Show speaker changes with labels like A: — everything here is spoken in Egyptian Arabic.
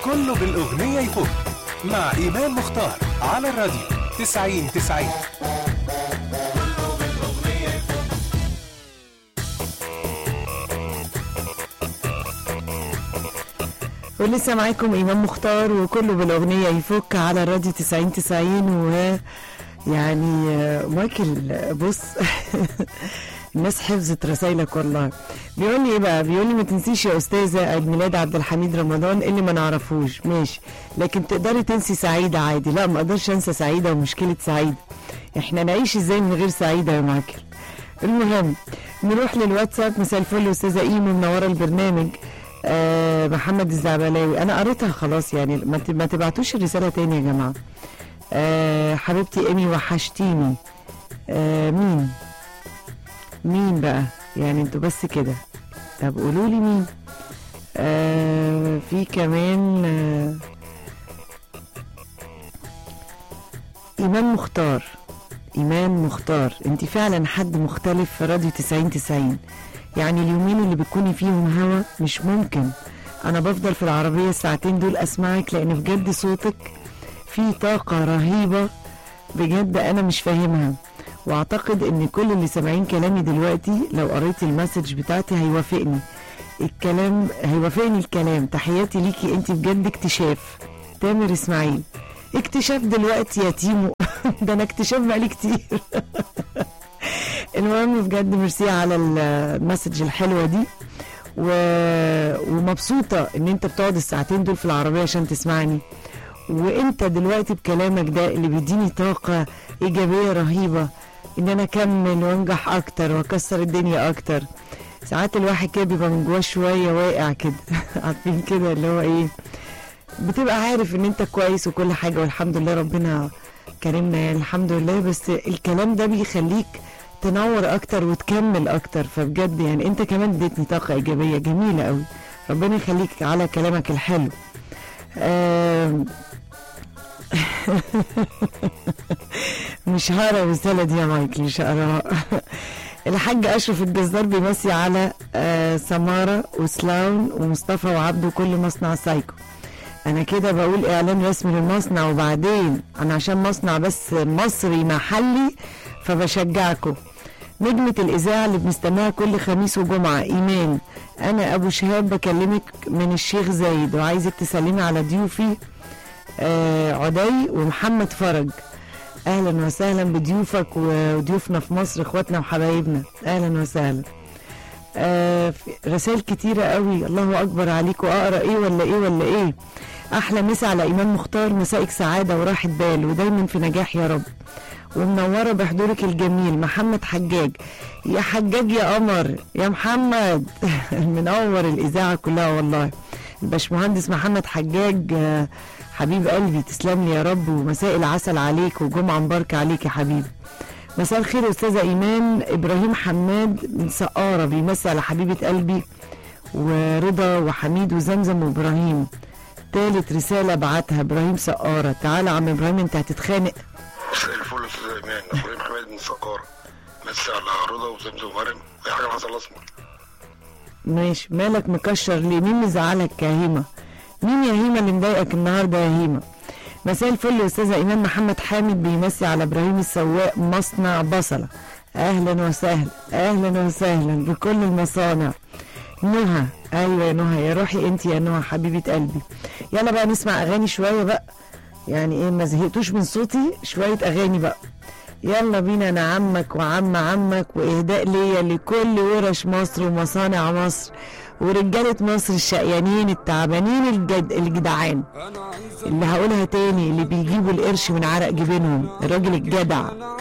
A: كله بالأغنية يفوت مع إيمان مختار على الراديو 90 90
B: ولسه معاكم إمام مختار وكله بالأغنية يفك على الراديو 90 90 و يعني آه، مايكل آه، بص الناس حفظت رسايلك والله بيقول لي ايه بقى بيقول لي ما تنسيش يا استاذه عيد ميلاد عبد الحميد رمضان اللي ما نعرفوش ماشي لكن تقدري تنسي سعيده عادي لا ما اقدرش انسى سعيده ومشكله سعيده احنا نعيش ازاي من غير سعيده يا مايكل المهم نروح للواتساب مساء الفل استاذه ايمو منوره البرنامج آه محمد الزعبلاوي انا قريتها خلاص يعني ما ت- ما تبعتوش الرساله تاني يا جماعه آه حبيبتي ايمي وحشتيني آه مين مين بقى يعني انتوا بس كده طب قولوا لي مين آه في كمان آه ايمان مختار ايمان مختار انت فعلا حد مختلف في راديو 90 90 يعني اليومين اللي بتكوني فيهم هوا مش ممكن انا بفضل في العربيه الساعتين دول اسمعك لان بجد صوتك فيه طاقه رهيبه بجد انا مش فاهمها واعتقد ان كل اللي سامعين كلامي دلوقتي لو قريت المسج بتاعتي هيوافقني الكلام هيوافقني الكلام تحياتي ليكي انت بجد اكتشاف تامر اسماعيل اكتشاف دلوقتي يا تيمو ده انا اكتشاف بقالي كتير المهم بجد ميرسي على المسج الحلوه دي و... ومبسوطه ان انت بتقعد الساعتين دول في العربيه عشان تسمعني وانت دلوقتي بكلامك ده اللي بيديني طاقه ايجابيه رهيبه ان انا اكمل وانجح اكتر واكسر الدنيا اكتر ساعات الواحد كده بيبقى من جواه شويه واقع كده عارفين كده اللي هو ايه بتبقى عارف ان انت كويس وكل حاجه والحمد لله ربنا كرمنا يعني الحمد لله بس الكلام ده بيخليك تنور اكتر وتكمل اكتر فبجد يعني انت كمان اديتني طاقه ايجابيه جميله قوي ربنا يخليك على كلامك الحلو آم، مش هقرا الرساله دي يا مايكل مش هقراها الحاج اشرف الجزار بيمسي على آه، سماره وسلاون ومصطفى وعبده كل مصنع سايكو انا كده بقول اعلان رسمي للمصنع وبعدين انا عشان مصنع بس مصري محلي فبشجعكم نجمة الإذاعة اللي بنستناها كل خميس وجمعة إيمان أنا أبو شهاب بكلمك من الشيخ زايد وعايزك تسلمي على ضيوفي آه عدي ومحمد فرج أهلا وسهلا بضيوفك وضيوفنا في مصر إخواتنا وحبايبنا أهلا وسهلا آه في رسائل كتيرة قوي الله أكبر عليكم أقرأ إيه ولا إيه ولا إيه أحلى مسا على إمام مختار مسائك سعادة وراحة بال ودايما في نجاح يا رب ومنورة بحضورك الجميل محمد حجاج يا حجاج يا قمر يا محمد منور الإذاعة كلها والله الباشمهندس محمد حجاج آه، حبيب قلبي تسلم لي يا رب ومساء العسل عليك وجمعة مباركة عليك يا حبيبي مساء الخير استاذه ايمان ابراهيم حماد من سقاره بيمسي على حبيبه قلبي ورضا وحميد وزمزم وابراهيم تالت رساله بعتها ابراهيم سقاره تعالى يا عم ابراهيم انت هتتخانق
C: مساء الفل استاذ ايمان ابراهيم حماد من سقاره مسي على رضا وزمزم ومريم اي حاجه حصل اسمر
B: ماشي مالك مكشر ليه مين مزعلك يا هيمه مين يا هيمه اللي مضايقك النهارده يا هيمه مساء الفل يا استاذه ايمان محمد حامد بيمسي على ابراهيم السواق مصنع بصله اهلا وسهلا اهلا وسهلا بكل المصانع نهى ايوه يا نهى يا روحي انت يا نهى حبيبه قلبي يلا بقى نسمع اغاني شويه بقى يعني ايه ما زهقتوش من صوتي شويه اغاني بقى يلا بينا انا عمك وعم عمك واهداء ليا لكل ورش مصر ومصانع مصر ورجاله مصر الشقيانين التعبانين الجد الجدعان اللي هقولها تاني اللي بيجيبوا القرش من عرق جبينهم الراجل الجدع